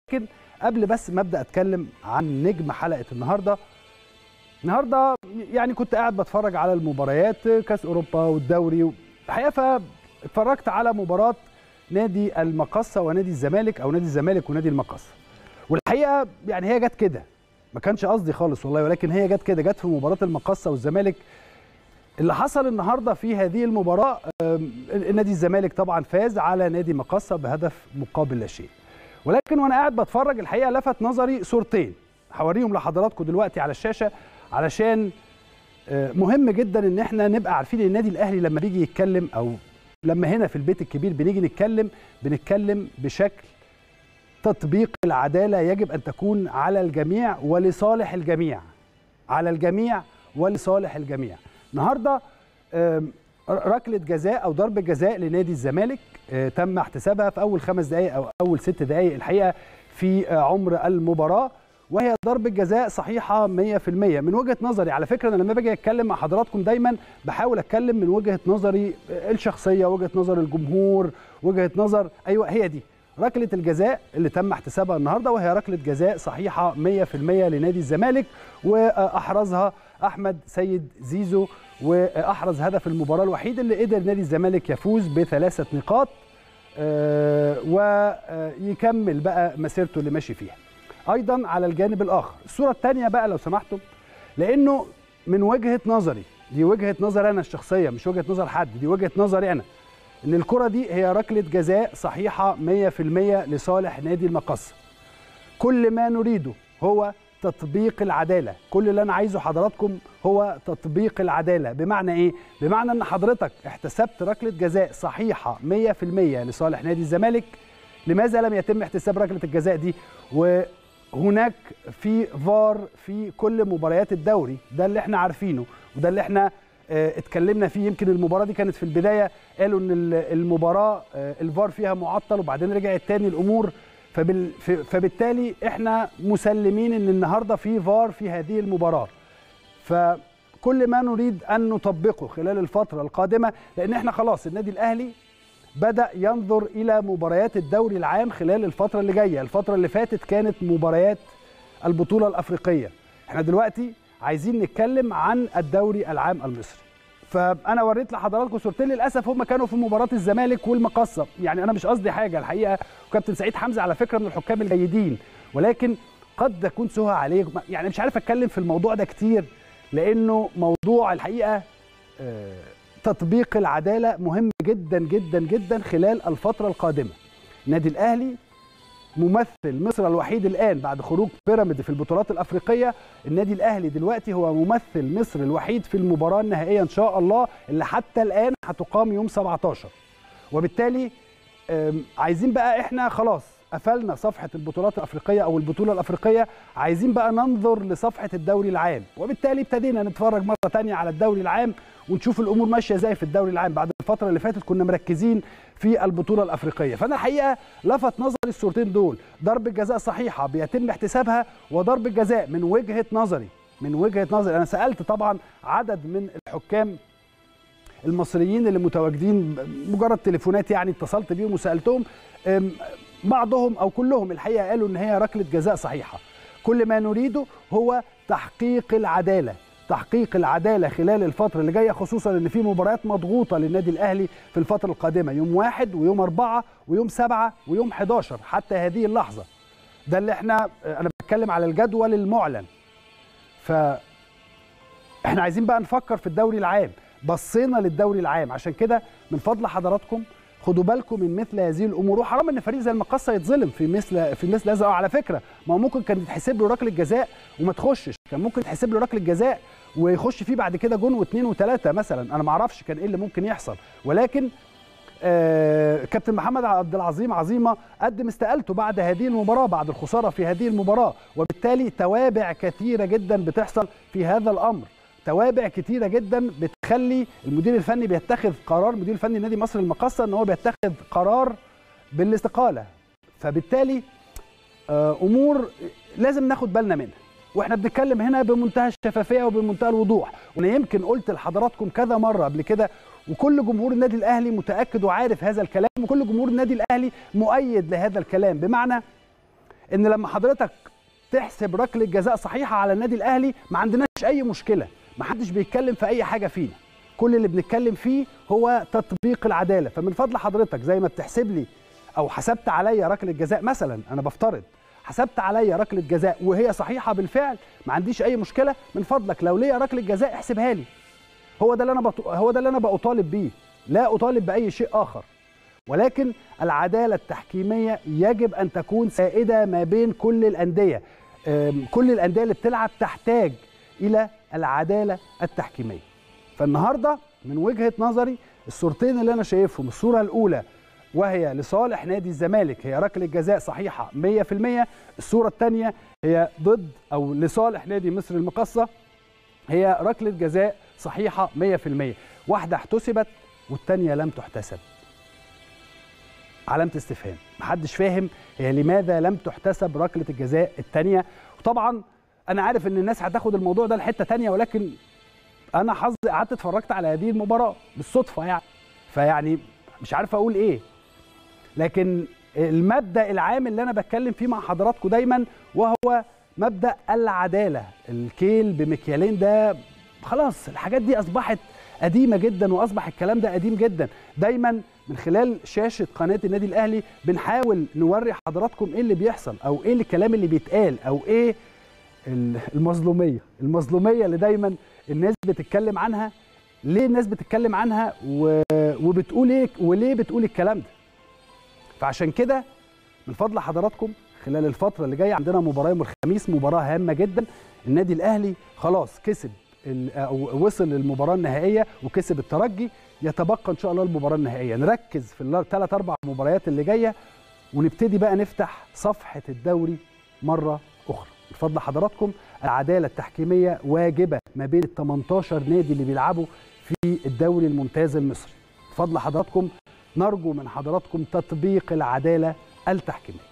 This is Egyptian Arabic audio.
ولكن قبل بس ما ابدا اتكلم عن نجم حلقه النهارده النهارده يعني كنت قاعد بتفرج على المباريات كاس اوروبا والدوري الحقيقه فاتفرجت على مباراه نادي المقصه ونادي الزمالك او نادي الزمالك ونادي المقصه والحقيقه يعني هي جت كده ما كانش قصدي خالص والله ولكن هي جت كده جت في مباراه المقصه والزمالك اللي حصل النهارده في هذه المباراه نادي الزمالك طبعا فاز على نادي مقصه بهدف مقابل لا شيء ولكن وانا قاعد بتفرج الحقيقه لفت نظري صورتين هوريهم لحضراتكم دلوقتي على الشاشه علشان مهم جدا ان احنا نبقى عارفين النادي الاهلي لما بيجي يتكلم او لما هنا في البيت الكبير بنيجي نتكلم بنتكلم بشكل تطبيق العداله يجب ان تكون على الجميع ولصالح الجميع على الجميع ولصالح الجميع النهارده ركله جزاء او ضربه جزاء لنادي الزمالك تم احتسابها في اول خمس دقائق او اول ست دقائق الحقيقه في عمر المباراه وهي ضربه جزاء صحيحه 100% من وجهه نظري على فكره انا لما باجي اتكلم مع حضراتكم دايما بحاول اتكلم من وجهه نظري الشخصيه وجهه نظر الجمهور وجهه نظر ايوه هي دي ركله الجزاء اللي تم احتسابها النهارده وهي ركله جزاء صحيحه 100% لنادي الزمالك واحرزها احمد سيد زيزو واحرز هدف المباراه الوحيد اللي قدر نادي الزمالك يفوز بثلاثه نقاط ويكمل بقى مسيرته اللي ماشي فيها ايضا على الجانب الاخر الصوره الثانيه بقى لو سمحتم لانه من وجهه نظري دي وجهه نظر انا الشخصيه مش وجهه نظر حد دي وجهه نظري انا ان الكره دي هي ركله جزاء صحيحه 100% لصالح نادي المقصه كل ما نريده هو تطبيق العداله كل اللي انا عايزه حضراتكم هو تطبيق العداله بمعنى ايه بمعنى ان حضرتك احتسبت ركله جزاء صحيحه 100% لصالح نادي الزمالك لماذا لم يتم احتساب ركله الجزاء دي وهناك في فار في كل مباريات الدوري ده اللي احنا عارفينه وده اللي احنا اه اتكلمنا فيه يمكن المباراه دي كانت في البدايه قالوا ان المباراه اه الفار فيها معطل وبعدين رجعت تاني الامور فبال فبالتالي احنا مسلمين ان النهارده في فار في هذه المباراه فكل ما نريد ان نطبقه خلال الفتره القادمه لان احنا خلاص النادي الاهلي بدا ينظر الى مباريات الدوري العام خلال الفتره اللي جايه الفتره اللي فاتت كانت مباريات البطوله الافريقيه احنا دلوقتي عايزين نتكلم عن الدوري العام المصري فانا وريت لحضراتكم صورتين للاسف هم كانوا في مباراه الزمالك والمقصه يعني انا مش قصدي حاجه الحقيقه وكابتن سعيد حمزه على فكره من الحكام الجيدين ولكن قد تكون سهى عليه يعني مش عارف اتكلم في الموضوع ده كتير لانه موضوع الحقيقه تطبيق العداله مهم جدا جدا جدا خلال الفتره القادمه النادي الاهلي ممثل مصر الوحيد الان بعد خروج بيراميد في البطولات الافريقيه النادي الاهلي دلوقتي هو ممثل مصر الوحيد في المباراه النهائيه ان شاء الله اللي حتى الان هتقام يوم 17 وبالتالي عايزين بقى احنا خلاص قفلنا صفحه البطولات الافريقيه او البطوله الافريقيه عايزين بقى ننظر لصفحه الدوري العام وبالتالي ابتدينا نتفرج مره ثانيه على الدوري العام ونشوف الامور ماشيه ازاي في الدوري العام بعد الفتره اللي فاتت كنا مركزين في البطوله الافريقيه فانا الحقيقه لفت نظري الصورتين دول ضربه جزاء صحيحه بيتم احتسابها وضربه جزاء من وجهه نظري من وجهه نظري انا سالت طبعا عدد من الحكام المصريين اللي متواجدين مجرد تليفونات يعني اتصلت بيهم وسالتهم بعضهم او كلهم الحقيقه قالوا ان هي ركله جزاء صحيحه كل ما نريده هو تحقيق العداله تحقيق العداله خلال الفتره اللي جايه خصوصا ان في مباريات مضغوطه للنادي الاهلي في الفتره القادمه يوم واحد ويوم أربعة ويوم سبعة ويوم 11 حتى هذه اللحظه ده اللي احنا انا بتكلم على الجدول المعلن ف احنا عايزين بقى نفكر في الدوري العام بصينا للدوري العام عشان كده من فضل حضراتكم خدوا بالكم من مثل هذه الامور وحرام ان فريق زي المقصه يتظلم في مثل في مثل هذا على فكره ما هو ممكن كان يتحسب له ركله جزاء وما تخشش كان ممكن يتحسب له ركله جزاء ويخش فيه بعد كده جون واثنين وثلاثه مثلا انا ما اعرفش كان ايه اللي ممكن يحصل ولكن آه كابتن محمد عبد العظيم عظيمه قدم استقالته بعد هذه المباراه بعد الخساره في هذه المباراه وبالتالي توابع كثيره جدا بتحصل في هذا الامر توابع كتيره جدا بتخلي المدير الفني بيتخذ قرار مدير الفني نادي مصر المقاصه ان هو بيتخذ قرار بالاستقاله فبالتالي امور لازم ناخد بالنا منها واحنا بنتكلم هنا بمنتهى الشفافيه وبمنتهى الوضوح وانا يمكن قلت لحضراتكم كذا مره قبل كده وكل جمهور النادي الاهلي متاكد وعارف هذا الكلام وكل جمهور النادي الاهلي مؤيد لهذا الكلام بمعنى ان لما حضرتك تحسب ركله جزاء صحيحه على النادي الاهلي ما عندناش اي مشكله ما حدش بيتكلم في اي حاجه فينا كل اللي بنتكلم فيه هو تطبيق العداله فمن فضل حضرتك زي ما بتحسب لي او حسبت عليا ركله جزاء مثلا انا بفترض حسبت عليا ركله جزاء وهي صحيحه بالفعل ما عنديش اي مشكله من فضلك لو ليا ركله جزاء احسبها لي هو ده اللي انا بط... هو ده اللي انا بطالب بيه لا اطالب باي شيء اخر ولكن العداله التحكيميه يجب ان تكون سائده ما بين كل الانديه أم، كل الانديه اللي بتلعب تحتاج الى العداله التحكيميه فالنهارده من وجهه نظري الصورتين اللي انا شايفهم الصوره الاولى وهي لصالح نادي الزمالك هي ركله جزاء صحيحه 100% الصوره الثانيه هي ضد او لصالح نادي مصر المقاصه هي ركله جزاء صحيحه 100% واحده احتسبت والثانيه لم تحتسب علامه استفهام محدش فاهم هي لماذا لم تحتسب ركله الجزاء الثانيه وطبعا انا عارف ان الناس هتاخد الموضوع ده لحته ثانيه ولكن انا حظي قعدت اتفرجت على هذه المباراه بالصدفه يعني فيعني مش عارف اقول ايه لكن المبدا العام اللي انا بتكلم فيه مع حضراتكم دايما وهو مبدا العداله الكيل بمكيالين ده خلاص الحاجات دي اصبحت قديمه جدا واصبح الكلام ده قديم جدا دايما من خلال شاشه قناه النادي الاهلي بنحاول نوري حضراتكم ايه اللي بيحصل او ايه الكلام اللي بيتقال او ايه المظلوميه المظلوميه اللي دايما الناس بتتكلم عنها ليه الناس بتتكلم عنها و... وبتقول ايه وليه بتقول الكلام ده فعشان كده من فضل حضراتكم خلال الفتره اللي جايه عندنا مباراه يوم الخميس مباراه هامه جدا النادي الاهلي خلاص كسب ال- او وصل للمباراه النهائيه وكسب الترجي يتبقى ان شاء الله المباراه النهائيه نركز في الثلاث اربع مباريات اللي جايه ونبتدي بقى نفتح صفحه الدوري مره اخرى بفضل حضراتكم العداله التحكيميه واجبه ما بين ال 18 نادي اللي بيلعبوا في الدوري الممتاز المصري بفضل حضراتكم نرجو من حضراتكم تطبيق العداله التحكيميه